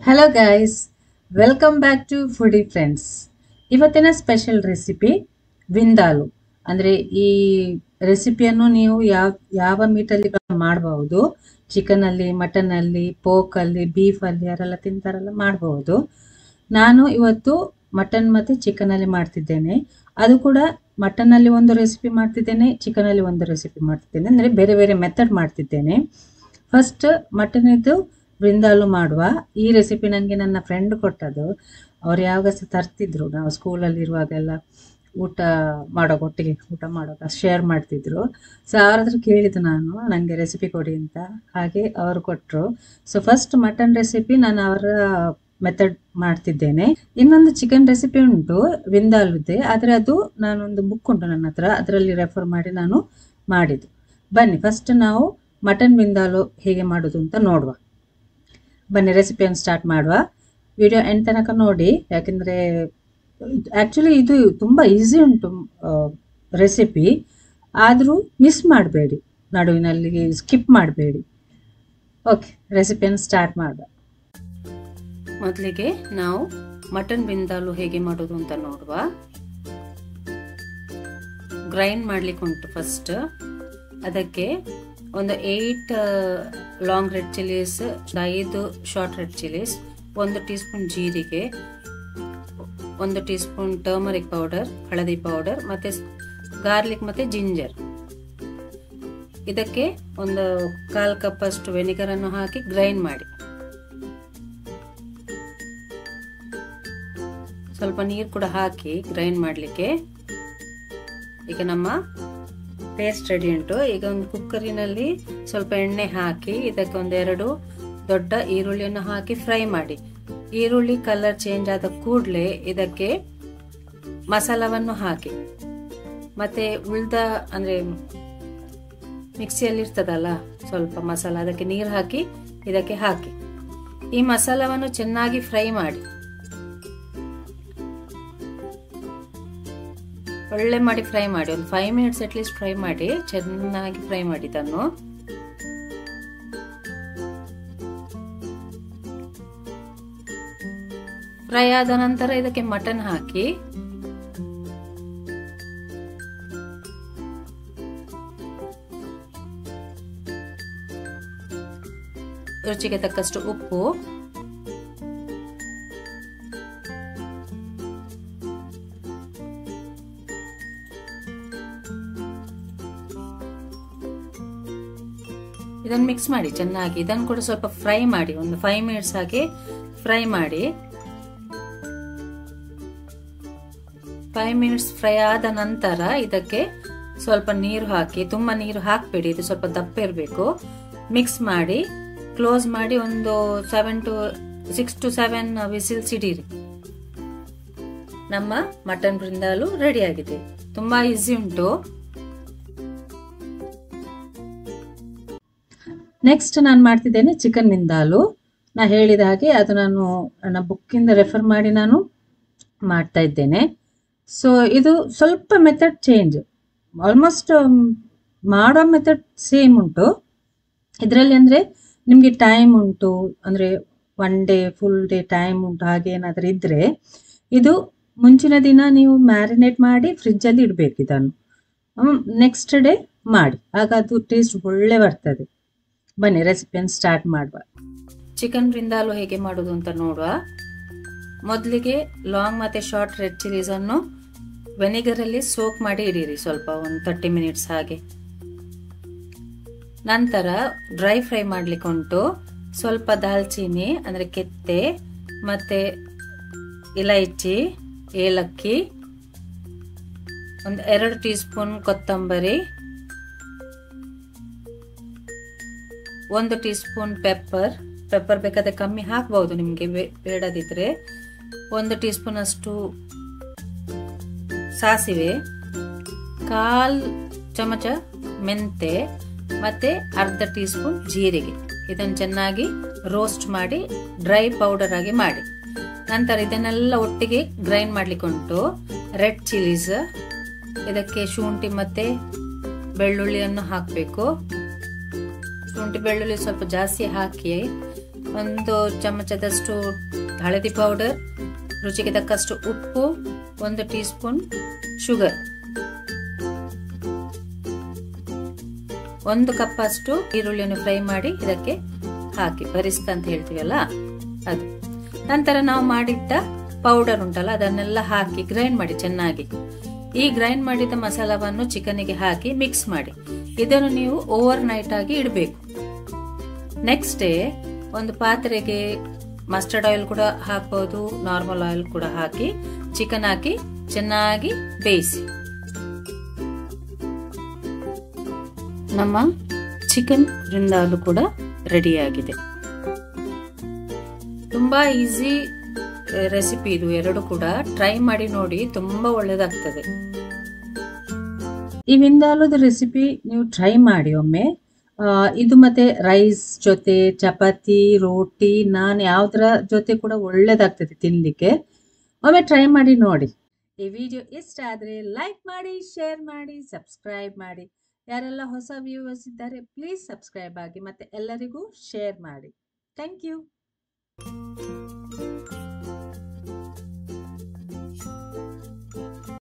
hello guys welcome back to foodie friends ಇವತ್ತಿನ special recipe vindaloo ಅಂದರೆ ಈ ರೆಸಿಪಿಯನ್ನು ನೀವು ಯಾವ ಯಾವ ಮೀಟಲ್ಲಿ ಮಾಡಬಹುದು ಚಿಕನಲ್ಲಿ ಮಟನಲ್ಲಿ ಪೋಕಲ್ಲಿ ಬೀಫಲ್ಲಿ ಯಾರೆಲ್ಲ ತಿಂತಾರಲ್ಲ ಮಾಡಬಹುದು ನಾನು ಇವತ್ತು ಮಟನ್ ಮತ್ತು ಚಿಕನಲ್ಲಿ ಮಾಡ್ತಿದ್ದೇನೆ ಅದು ಕೂಡ ಮಟನಲ್ಲಿ ಒಂದು ರೆಸಿಪಿ ಮಾಡ್ತಿದ್ದೇನೆ ಚಿಕನಲ್ಲಿ ಒಂದು ರೆಸಿಪಿ ಮಾಡ್ತಿದ್ದೇನೆ ಅಂದರೆ ಬೇರೆ ಬೇರೆ ಮೆಥಡ್ ಮಾಡ್ತಿದ್ದೇನೆ ಫಸ್ಟ್ ಮಟನಿದ್ದು ಬೃಂದಾಲು ಮಾಡುವ ಈ ರೆಸಿಪಿ ನನಗೆ ನನ್ನ ಫ್ರೆಂಡ್ ಕೊಟ್ಟದ್ದು ಅವ್ರು ಯಾವಾಗ ಸಹ ತರ್ತಿದ್ರು ನಾವು ಸ್ಕೂಲಲ್ಲಿ ಇರುವಾಗೆಲ್ಲ ಊಟ ಮಾಡೋ ಒಟ್ಟಿಗೆ ಊಟ ಮಾಡೋಕೆ ಶೇರ್ ಮಾಡ್ತಿದ್ರು ಸೊ ಅವ್ರ ಹತ್ರ ಕೇಳಿದ್ದು ನಾನು ನನಗೆ ರೆಸಿಪಿ ಕೊಡಿ ಅಂತ ಹಾಗೆ ಅವರು ಕೊಟ್ಟರು ಸೊ ಫಸ್ಟ್ ಮಟನ್ ರೆಸಿಪಿ ನಾನು ಅವರ ಮೆಥಡ್ ಮಾಡ್ತಿದ್ದೇನೆ ಇನ್ನೊಂದು ಚಿಕನ್ ರೆಸಿಪಿ ಉಂಟು ವಿಂದಾಲುದೆ ಆದರೆ ಅದು ನಾನೊಂದು ಬುಕ್ ಉಂಟು ನನ್ನ ಹತ್ರ ಅದರಲ್ಲಿ ರೆಫರ್ ಮಾಡಿ ನಾನು ಮಾಡಿದ್ದು ಬನ್ನಿ ಫಸ್ಟ್ ನಾವು ಮಟನ್ ವಿಂದಾಲು ಹೇಗೆ ಮಾಡೋದು ಅಂತ ನೋಡುವ ಬನ್ನಿ ರೆಸಿಪಿಯನ್ನು ಸ್ಟಾರ್ಟ್ ಮಾಡುವ ವಿಡಿಯೋ ಎಂಡ್ ತನಕ ನೋಡಿ ಯಾಕೆಂದರೆ ಆ್ಯಕ್ಚುಲಿ ಇದು ತುಂಬ ಈಸಿ ಉಂಟು ರೆಸಿಪಿ ಆದರೂ ಮಿಸ್ ಮಾಡಬೇಡಿ ನಡುವಿನಲ್ಲಿ ಸ್ಕಿಪ್ ಮಾಡಬೇಡಿ ಓಕೆ ರೆಸಿಪಿಯನ್ನು ಸ್ಟಾರ್ಟ್ ಮಾಡುವ ಮೊದಲಿಗೆ ನಾವು ಮಟನ್ ಬಿಂದಾಲು ಹೇಗೆ ಮಾಡೋದು ಅಂತ ನೋಡುವ ಗ್ರೈಂಡ್ ಮಾಡ್ಲಿಕ್ಕೆ ಉಂಟು ಫಸ್ಟ್ ಅದಕ್ಕೆ ಒಂದು ಏಯ್ಟ್ ಲಾಂಗ್ ರೆಡ್ ಚಿಲ್ಲೀಸ್ ಐದು ಶಾರ್ಟ್ ರೆಡ್ ಚಿಲ್ಲೀಸ್ ಒಂದು ಟೀ ಸ್ಪೂನ್ ಜೀರಿಗೆ ಒಂದು ಟೀ ಸ್ಪೂನ್ ಟರ್ಮರಿಕ್ ಪೌಡರ್ ಹಳದಿ ಪೌಡರ್ ಮತ್ತೆ ಗಾರ್ಲಿಕ್ ಮತ್ತೆ ಜಿಂಜರ್ ಇದಕ್ಕೆ ಒಂದು ಕಾಲ್ ಕಪ್ ಅಷ್ಟು ವೆನಿಗರ್ ಅನ್ನು ಹಾಕಿ ಗ್ರೈಂಡ್ ಮಾಡಿ ಸ್ವಲ್ಪ ನೀರು ಕೂಡ ಹಾಕಿ ಗ್ರೈಂಡ್ ಮಾಡಲಿಕ್ಕೆ ಈಗ ನಮ್ಮ ಪೇಸ್ಟ್ ರೆಡಿ ಉಂಟು ಈಗ ಒಂದು ಕುಕ್ಕರಿನಲ್ಲಿ ಸ್ವಲ್ಪ ಎಣ್ಣೆ ಹಾಕಿ ಇದಕ್ಕೆ ಒಂದೆರಡು ದೊಡ್ಡ ಈರುಳ್ಳಿಯನ್ನು ಹಾಕಿ ಫ್ರೈ ಮಾಡಿ ಈರುಳ್ಳಿ ಕಲರ್ ಚೇಂಜ್ ಆದ ಕೂಡಲೇ ಇದಕ್ಕೆ ಮಸಾಲವನ್ನು ಹಾಕಿ ಮತ್ತೆ ಉಳ್ದ ಅಂದ್ರೆ ಮಿಕ್ಸಿಯಲ್ಲಿ ಇರ್ತದಲ್ಲ ಸ್ವಲ್ಪ ಮಸಾಲ ಅದಕ್ಕೆ ನೀರು ಹಾಕಿ ಇದಕ್ಕೆ ಹಾಕಿ ಈ ಮಸಾಲವನ್ನು ಚೆನ್ನಾಗಿ ಫ್ರೈ ಮಾಡಿ ಒಳ್ಳೆ ಮಾಡಿ ಫ್ರೈ ಮಾಡಿ ಒಂದು ಫೈವ್ ಮಿನಿಟ್ಸ್ ಅಟ್ಲೀಸ್ಟ್ ಫ್ರೈ ಮಾಡಿ ಚೆನ್ನಾಗಿ ಫ್ರೈ ಮಾಡಿ ಇದನ್ನು ಫ್ರೈ ಆದ ನಂತರ ಇದಕ್ಕೆ ಮಟನ್ ಹಾಕಿ ರುಚಿಗೆ ತಕ್ಕಷ್ಟು ಉಪ್ಪು ಇದನ್ನು ಮಿಕ್ಸ್ ಮಾಡಿ ಚೆನ್ನಾಗಿ ಇದನ್ನು ಕೂಡ ಸ್ವಲ್ಪ ಫ್ರೈ ಮಾಡಿ ಒಂದು ಫೈವ್ ಮಿನಿಟ್ಸ್ ಹಾಕಿ ಫ್ರೈ ಮಾಡಿ ಫೈವ್ ಮಿನಿಟ್ಸ್ ಫ್ರೈ ಆದ ನಂತರ ಇದಕ್ಕೆ ಸ್ವಲ್ಪ ನೀರು ಹಾಕಿ ತುಂಬಾ ನೀರು ಹಾಕಬೇಡಿ ಇದು ಸ್ವಲ್ಪ ದಪ್ಪ ಇರಬೇಕು ಮಿಕ್ಸ್ ಮಾಡಿ ಕ್ಲೋಸ್ ಮಾಡಿ ಒಂದು seven to six to seven whistles ಇಡೀರಿ ನಮ್ಮ ಮಟನ್ ಬೃಂದಾಲು ರೆಡಿ ಆಗಿದೆ ತುಂಬಾ ಈಸಿ ಉಂಟು ನೆಕ್ಸ್ಟ್ ನಾನು ಮಾಡ್ತಿದ್ದೇನೆ ಚಿಕನ್ ವಿಂದಾಲು ನಾ ಹೇಳಿದ ಹಾಗೆ ಅದು ನಾನು ನನ್ನ ಬುಕ್ಕಿಂದ ರೆಫರ್ ಮಾಡಿ ನಾನು ಮಾಡ್ತಾ ಇದ್ದೇನೆ ಸೊ ಇದು ಸ್ವಲ್ಪ ಮೆಥಡ್ ಚೇಂಜ್ ಆಲ್ಮೋಸ್ಟ್ ಮಾಡೋ ಮೆಥಡ್ ಸೇಮ್ ಉಂಟು ಇದರಲ್ಲಿ ಅಂದರೆ ನಿಮಗೆ ಟೈಮ್ ಉಂಟು ಅಂದರೆ one day full day time ಉಂಟು ಹಾಗೆ ಏನಾದರೂ ಇದ್ದರೆ ಇದು ಮುಂಚಿನ ದಿನ ನೀವು ಮ್ಯಾರಿನೇಟ್ ಮಾಡಿ ಫ್ರಿಜ್ಜಲ್ಲಿ ಇಡಬೇಕು ಇದನ್ನು ನೆಕ್ಸ್ಟ್ ಡೇ ಮಾಡಿ ಆಗ ಅದು ಟೇಸ್ಟ್ ಒಳ್ಳೆ ಬರ್ತದೆ ಬನ್ನಿ ರೆಸಿಪಿಯನ್ನು ಸ್ಟಾರ್ಟ್ ಮಾಡುವ ಚಿಕನ್ ಬ್ರಿಂದಾಲು ಹೇಗೆ ಮಾಡೋದು ಅಂತ ನೋಡುವ ಮೊದಲಿಗೆ ಲಾಂಗ್ ಮತ್ತೆ ಶಾರ್ಟ್ ರೆಡ್ ಚಿಲ್ಲೀಸ್ ಅನ್ನು ವೆನಿಗರ್ ಅಲ್ಲಿ ಸೋಕ್ ಮಾಡಿ ಇಡೀರಿ ಸ್ವಲ್ಪ ಒಂದು ತರ್ಟಿ ಮಿನಿಟ್ಸ್ ಹಾಗೆ ನಂತರ ಡ್ರೈ ಫ್ರೈ ಮಾಡ್ಲಿಕ್ಕೆ ಉಂಟು ಸ್ವಲ್ಪ ದಾಲ್ಚೀನಿ ಅಂದ್ರೆ ಕೆತ್ತೆ ಮತ್ತೆ ಇಲೈಚಿ ಏಲಕ್ಕಿ ಒಂದು ಎರಡು ಟೀ ಸ್ಪೂನ್ ಕೊತ್ತಂಬರಿ ಒಂದು ಟೀ ಸ್ಪೂನ್ ಪೆಪ್ಪರ್ ಪೆಪ್ಪರ್ ಬೇಕಾದ್ರೆ ಕಮ್ಮಿ ಹಾಕಬಹುದು ನಿಮಗೆ ಬೇಡದಿದ್ರೆ ಒಂದು ಟೀ ಸ್ಪೂನ್ ಅಷ್ಟು ಸಾಸಿವೆ ಕಾಲ್ ಚಮಚ ಮೆಂತೆ ಮತ್ತೆ ಅರ್ಧ ಟೀ ಸ್ಪೂನ್ ಜೀರಿಗೆ ಇದನ್ನು ಚೆನ್ನಾಗಿ ರೋಸ್ಟ್ ಮಾಡಿ ಡ್ರೈ ಪೌಡರ್ ಆಗಿ ಮಾಡಿ ನಂತರ ಇದನ್ನೆಲ್ಲ ಒಟ್ಟಿಗೆ ಗ್ರೈಂಡ್ ಮಾಡ್ಲಿಕ್ಕೆ ಉಂಟು ರೆಡ್ ಚಿಲ್ಲೀಸ್ ಇದಕ್ಕೆ ಶುಂಠಿ ಮತ್ತೆ ಬೆಳ್ಳುಳ್ಳಿಯನ್ನು ಹಾಕಬೇಕು ಶುಂಠಿ ಬೆಳ್ಳುಳ್ಳಿ ಸ್ವಲ್ಪ ಜಾಸ್ತಿ ಹಾಕಿ ಒಂದು ಚಮಚದಷ್ಟು ಹಳದಿ ಪೌಡರ್ ರುಚಿಗೆ ತಕ್ಕಷ್ಟು ಉಪ್ಪು ಒಂದು ಟೀ ಸ್ಪೂನ್ ಶುಗರ್ ಒಂದು ಕಪ್ ಅಷ್ಟು ಈರುಳ್ಳಿಯನ್ನು ಫ್ರೈ ಮಾಡಿ ಇದಕ್ಕೆ ಹಾಕಿ ಬರಿಸ್ಕ ಅಂತ ಹೇಳ್ತೀವಲ್ಲ ಅದು ನಂತರ ನಾವು ಮಾಡಿದ್ದ ಪೌಡರ್ ಉಂಟಲ್ಲ ಅದನ್ನೆಲ್ಲ ಹಾಕಿ ಗ್ರೈಂಡ್ ಮಾಡಿ ಚೆನ್ನಾಗಿ ಈ ಗ್ರೈಂಡ್ ಮಾಡಿದ ಮಸಾಲವನ್ನು ಚಿಕನ್ಗೆ ಹಾಕಿ ಮಿಕ್ಸ್ ಮಾಡಿ ಇದನ್ನು ನೀವು ಓವರ್ ನೈಟ್ ಆಗಿ ಇಡಬೇಕು ನೆಕ್ಸ್ಟ್ ಡೇ ಒಂದು ಪಾತ್ರೆಗೆ ಮಸ್ಟರ್ಡ್ ಆಯಿಲ್ ಕೂಡ ಹಾಕ್ಬೋದು ನಾರ್ಮಲ್ ಆಯಿಲ್ ಕೂಡ ಹಾಕಿ ಚಿಕನ್ ಹಾಕಿ ಚೆನ್ನಾಗಿ ಬೇಯಿಸಿ ನಮ್ಮ ಚಿಕನ್ ವೃಂದಾಲು ಕೂಡ ರೆಡಿಯಾಗಿದೆ ತುಂಬಾ ಈಸಿ ರೆಸಿಪಿ ಇದು ಎರಡು ಕೂಡ ಟ್ರೈ ಮಾಡಿ ನೋಡಿ ತುಂಬಾ ಒಳ್ಳೇದಾಗ್ತದೆ ಈ ವಿಂದಾಲುದ ರೆಸಿಪಿ ನೀವು ಟ್ರೈ ಮಾಡಿ ಒಮ್ಮೆ ಆ, ಇದು ಮತ್ತೆ ರೈಸ್ ಜೊತೆ ಚಪಾತಿ ರೋಟಿ ನಾನ್ ಯಾವ್ದ್ರ ಜೊತೆ ಕೂಡ ಒಳ್ಳೇದಾಗ್ತದೆ ತಿನ್ಲಿಕ್ಕೆ ಒಮ್ಮೆ ಟ್ರೈ ಮಾಡಿ ನೋಡಿ ಈ ವಿಡಿಯೋ ಇಷ್ಟ ಆದ್ರೆ ಲೈಕ್ ಮಾಡಿ ಶೇರ್ ಮಾಡಿ ಸಬ್ಸ್ಕ್ರೈಬ್ ಮಾಡಿ ಯಾರೆಲ್ಲ ಹೊಸ ವ್ಯೂವರ್ಸ್ ಇದ್ದಾರೆ ಪ್ಲೀಸ್ ಸಬ್ಸ್ಕ್ರೈಬ್ ಆಗಿ ಮತ್ತೆ ಎಲ್ಲರಿಗೂ ಶೇರ್ ಮಾಡಿ ಥ್ಯಾಂಕ್ ಯು